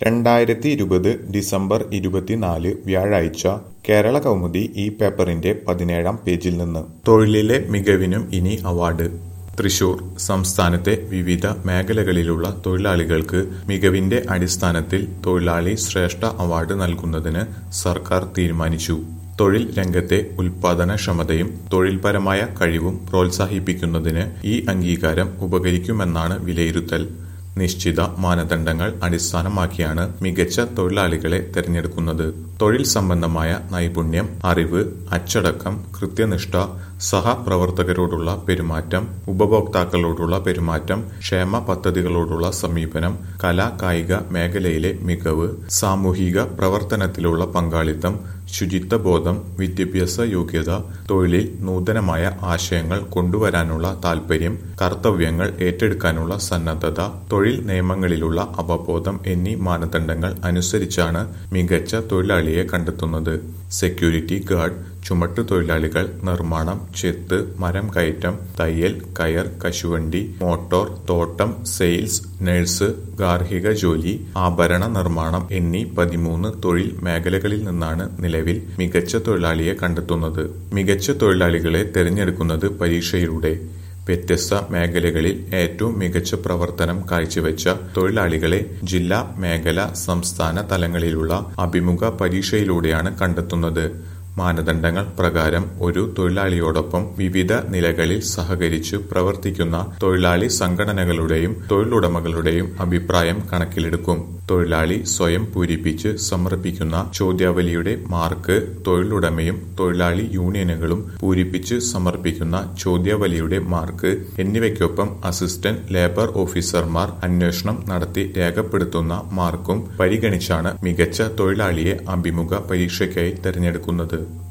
രണ്ടായിരത്തി ഇരുപത് ഡിസംബർ ഇരുപത്തിനാല് വ്യാഴാഴ്ച കേരള കൗമുദി ഈ പേപ്പറിന്റെ പതിനേഴാം പേജിൽ നിന്ന് തൊഴിലിലെ മികവിനും ഇനി അവാർഡ് തൃശൂർ സംസ്ഥാനത്തെ വിവിധ മേഖലകളിലുള്ള തൊഴിലാളികൾക്ക് മികവിന്റെ അടിസ്ഥാനത്തിൽ തൊഴിലാളി ശ്രേഷ്ഠ അവാർഡ് നൽകുന്നതിന് സർക്കാർ തീരുമാനിച്ചു തൊഴിൽ രംഗത്തെ ഉൽപാദനക്ഷമതയും തൊഴിൽപരമായ കഴിവും പ്രോത്സാഹിപ്പിക്കുന്നതിന് ഈ അംഗീകാരം ഉപകരിക്കുമെന്നാണ് വിലയിരുത്തൽ നിശ്ചിത മാനദണ്ഡങ്ങൾ അടിസ്ഥാനമാക്കിയാണ് മികച്ച തൊഴിലാളികളെ തിരഞ്ഞെടുക്കുന്നത് തൊഴിൽ സംബന്ധമായ നൈപുണ്യം അറിവ് അച്ചടക്കം കൃത്യനിഷ്ഠ സഹപ്രവർത്തകരോടുള്ള പെരുമാറ്റം ഉപഭോക്താക്കളോടുള്ള പെരുമാറ്റം ക്ഷേമ പദ്ധതികളോടുള്ള സമീപനം കലാ കായിക മേഖലയിലെ മികവ് സാമൂഹിക പ്രവർത്തനത്തിലുള്ള പങ്കാളിത്തം ശുചിത്വബോധം വിദ്യാഭ്യാസ യോഗ്യത തൊഴിലിൽ നൂതനമായ ആശയങ്ങൾ കൊണ്ടുവരാനുള്ള താൽപര്യം കർത്തവ്യങ്ങൾ ഏറ്റെടുക്കാനുള്ള സന്നദ്ധത തൊഴിൽ നിയമങ്ങളിലുള്ള അവബോധം എന്നീ മാനദണ്ഡങ്ങൾ അനുസരിച്ചാണ് മികച്ച തൊഴിലാളിയെ കണ്ടെത്തുന്നത് സെക്യൂരിറ്റി ഗാർഡ് ചുമട്ടു തൊഴിലാളികൾ നിർമ്മാണം ചെത്ത് മരം കയറ്റം തയ്യൽ കയർ കശുവണ്ടി മോട്ടോർ തോട്ടം സെയിൽസ് നഴ്സ് ഗാർഹിക ജോലി ആഭരണ നിർമ്മാണം എന്നീ പതിമൂന്ന് തൊഴിൽ മേഖലകളിൽ നിന്നാണ് നിലവിൽ മികച്ച തൊഴിലാളിയെ കണ്ടെത്തുന്നത് മികച്ച തൊഴിലാളികളെ തിരഞ്ഞെടുക്കുന്നത് പരീക്ഷയിലൂടെ വ്യത്യസ്ത മേഖലകളിൽ ഏറ്റവും മികച്ച പ്രവർത്തനം കാഴ്ചവെച്ച തൊഴിലാളികളെ ജില്ലാ മേഖല സംസ്ഥാന തലങ്ങളിലുള്ള അഭിമുഖ പരീക്ഷയിലൂടെയാണ് കണ്ടെത്തുന്നത് മാനദണ്ഡങ്ങൾ പ്രകാരം ഒരു തൊഴിലാളിയോടൊപ്പം വിവിധ നിലകളിൽ സഹകരിച്ചു പ്രവർത്തിക്കുന്ന തൊഴിലാളി സംഘടനകളുടെയും തൊഴിലുടമകളുടെയും അഭിപ്രായം കണക്കിലെടുക്കും തൊഴിലാളി സ്വയം പൂരിപ്പിച്ച് സമർപ്പിക്കുന്ന ചോദ്യാവലിയുടെ മാർക്ക് തൊഴിലുടമയും തൊഴിലാളി യൂണിയനുകളും പൂരിപ്പിച്ച് സമർപ്പിക്കുന്ന ചോദ്യാവലിയുടെ മാർക്ക് എന്നിവയ്ക്കൊപ്പം അസിസ്റ്റന്റ് ലേബർ ഓഫീസർമാർ അന്വേഷണം നടത്തി രേഖപ്പെടുത്തുന്ന മാർക്കും പരിഗണിച്ചാണ് മികച്ച തൊഴിലാളിയെ അഭിമുഖ പരീക്ഷയ്ക്കായി തെരഞ്ഞെടുക്കുന്നത്